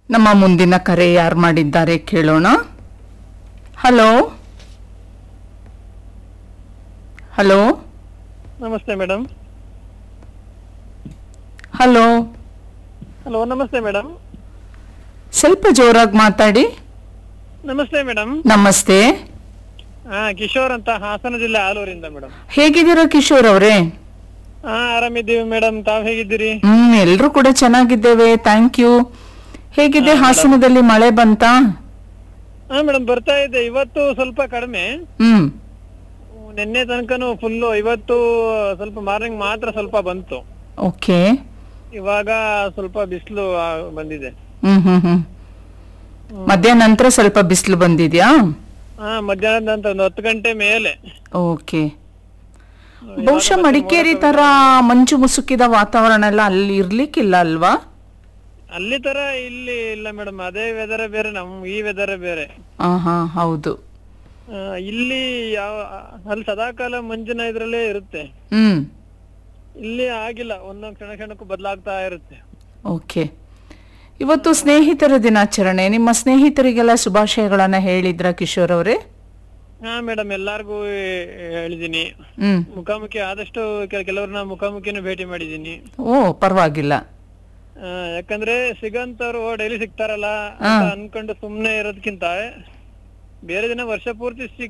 ನಮ್ಮ ಮುಂದಿನ ಕರೆ ಯಾರು ಮಾಡಿದ್ದಾರೆ ಕೇಳೋಣ ಹಲೋ ಹಲೋ ನಮಸ್ತೆ ಮೇಡಮ್ ಹಲೋ ಹಲೋ ನಮಸ್ತೆ ಮೇಡಮ್ ಸ್ವಲ್ಪ ಜೋರಾಗಿ ಮಾತಾಡಿ ನಮಸ್ತೆ ಮೇಡಮ್ ನಮಸ್ತೆ ಹಾ ಕಿಶೋರ್ ಅಂತ ಹಾಸನ ಜಿಲ್ಲೆ ಆಲೂರಿಂದ ಮೇಡಮ್ ಹೇಗಿದ್ದೀರಾ ಕಿಶೋರ್ ಅವರೇ ಹಾ ಆರಾಮಿದ್ದೀವಿ ಮೇಡಮ್ ತಾವ್ ಹೇಗಿದ್ದೀರಿ ಹ್ಮ್ ಎಲ್ರೂ ಕೂಡ ಚೆನ್ನಾಗಿದ್ದೇವೆ ಥ್ಯಾಂಕ್ ಯು ಹೇಗಿದೆ ಹಾಸನದಲ್ಲಿ ಮಳೆ ಬಂತಾ ಹಾ ಮೇಡಮ್ ಬರ್ತಾ ಇದೆ ಇವತ್ತು ಸ್ವಲ್ಪ ಕಡಿಮೆ ಹ್ಮ್ ನಿನ್ನೆ ತನಕನು ಫುಲ್ಲು ಇವತ್ತು ಸ್ವಲ್ಪ ಮಾರ್ನಿಂಗ್ ಮಾತ್ರ ಸ್ವಲ್ಪ ಬಂತು ಓಕೆ ಇವಾಗ ಸ್ವಲ್ಪ ಬಿಸಿಲು ಬಂದಿದೆ ಹ್ಮ್ ಹ್ಮ್ ಹ್ಮ್ ಮಧ್ಯಾಹ್ನ ನಂತರ ಸ್ವಲ್ಪ ಬಿಸಿಲು ಬಂದಿದ್ಯಾ ಹಾ ಮಧ್ಯಾಹ್ನದ ನಂತರ ಒಂದು ಹತ್ತು ಗಂಟೆ ಮೇಲೆ ಓಕೆ ಬಹುಶಃ ಮಡಿಕೇರಿ ತರ ಮಂಜು ಮುಸುಕಿದ ವಾತಾವರಣ ಎಲ್ಲ ಅಲ್ಲಿ ಇರ್ಲಿಕ್ಕಿಲ್ಲ ಅಲ್ವಾ ಅಲ್ಲಿ ತರ ಇಲ್ಲಿ ಇಲ್ಲ ಮೇಡಮ್ ಅದೇ ವೆದರ್ ಬೇರೆ ನಮ್ ಈ ವೆದರ್ ಬೇರೆ ಹಾ ಹಾ ಹೌದು ಆ, ಇಲ್ಲಿ ಯಾವ ಅಲ್ಲಿ ಸದಾಕಾಲ ಮಂಜಿನ ಇದ್ರಲ್ಲೇ ಇರುತ್ತೆ ಹ್ಮ್ ಇಲ್ಲಿ ಆಗಿಲ್ಲ ಒಂದೊಂದ್ ಕ್ಷಣ ಕ್ಷಣಕ್ಕೂ ಬದಲಾಗ್ತಾ ಇರುತ್ತೆ ಓಕೆ ಇವತ್ತು ಸ್ನೇಹಿತರ ದಿನಾಚರಣೆ ನಿಮ್ಮ ಸ್ನೇಹಿತರಿಗೆಲ್ಲ ಶುಭಾಶಯಗಳನ್ನ ಹೇಳಿದ್ರ ಕಿಶೋರ್ ಅವರೇ ಹಾ ಮೇಡಮ್ ಎಲ್ಲಾರ್ಗು ಹೇಳಿದೀನಿ ಹ್ಮ್ ಮುಖಾಮುಖಿ ಆದಷ್ಟು ಕೆಲ- ಕೆಲವ್ರನ್ನ ಮುಖಾಮುಖಿನೂ ಭೇಟಿ ಮಾಡಿದೀನಿ ಓ ಪರವಾಗಿಲ್ಲ ಆ, ಯಾಕಂದ್ರೆ ಸಿಗಂತವ್ರು ಡೈಲಿ ಸಿಗ್ತಾರಲ್ಲ ಅಂತ ಅನ್ಕೊಂಡು ಸುಮ್ನೆ ಇರೋದ್ಕಿಂತ ಬೇರೆ ದಿನ ವರ್ಷ ಪೂರ್ತಿ ಸಿಗ್